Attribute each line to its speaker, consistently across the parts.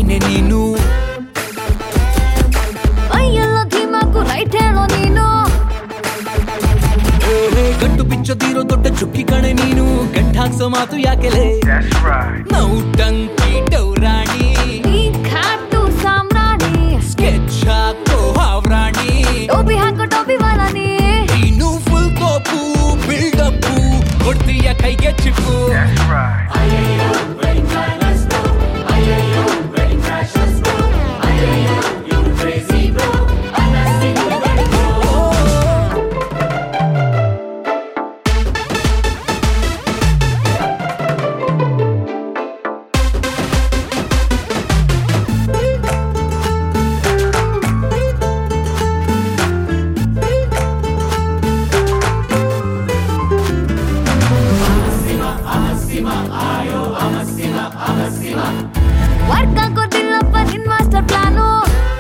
Speaker 1: ನೀನೆ ನೀನು
Speaker 2: ಮೈಯೆಲ್ಲ ಧೀಮಾಕು ರೈಟ್ ಹೇಳೋ ನೀನು
Speaker 1: ಏ, ಏ, ಗಂಟು ಬಿಚ್ಚೋದಿರೋ ದೊಡ್ಡ ಚುಕ್ಕಿ ಕಣೆ ನೀನು ಗಂಟ್ ಹಾಕ್ಸೋ ಮಾತು ಯಾಕೆಲೆ
Speaker 3: That's right.
Speaker 1: ನೌಟಂಕಿ ಡೌರಾಣಿ
Speaker 2: ಈ ಖಾಟು ಸಾಮ್ರಾಣಿ
Speaker 1: ಸ್ಕೆಚ್ ಹಾಕೋ ಹಾವ್ರಾಣಿ
Speaker 2: ಟೋಪಿ ಹಾಕೋ ಟೋಪಿ ವಾಲ ನೀ
Speaker 1: ನೀನು ಫುಲ್ ಕೋಪು ಬಿಲ್ಡಪ್ಪು ಕೊಡ್ತೀಯ ಕೈಗೆ ಚಿಕ್ಕು
Speaker 3: That's right.
Speaker 2: ವರ್ಕ್ ಆಗೋದಿಲ್ಲಪ್ಪ ನಿನ್ ಮಾಸ್ಟರ್ ಪ್ಲಾನು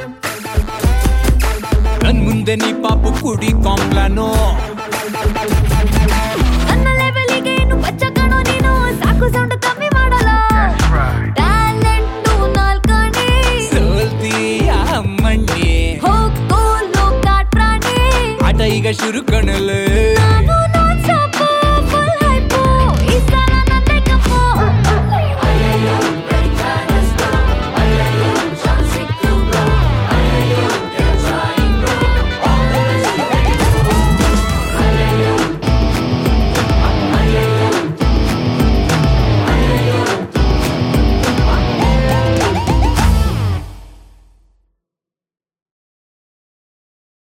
Speaker 1: ನನ್ ಮುಂದೆ ನೀ ಪಾಪು ಕುಡಿ ಕಾಂಪ್ಲಾನೋ
Speaker 2: ನನ್ನ ಲೆವೆಲಿಗೆ ಇನ್ನು ಬಚ್ಚ ಕಾಣೋ ನೀನು ಸಾಕು ಸೌಂಡ್ ಕಮ್ಮಿ ಮಾಡಲ್ಲ
Speaker 3: That's right.
Speaker 2: ಟ್ಯಾಲೆಂಟು ನಾಲ್ಕಣಿ
Speaker 1: ಸೋಲ್ತೀಯ ಅಮ್ಮಣ್ಣಿ
Speaker 2: ಹೋಗೋ ಲೋಕಾಟ್ ಪ್ರಾಣಿ
Speaker 1: ಆಟ ಈಗ ಶುರು ಕಣಲೆ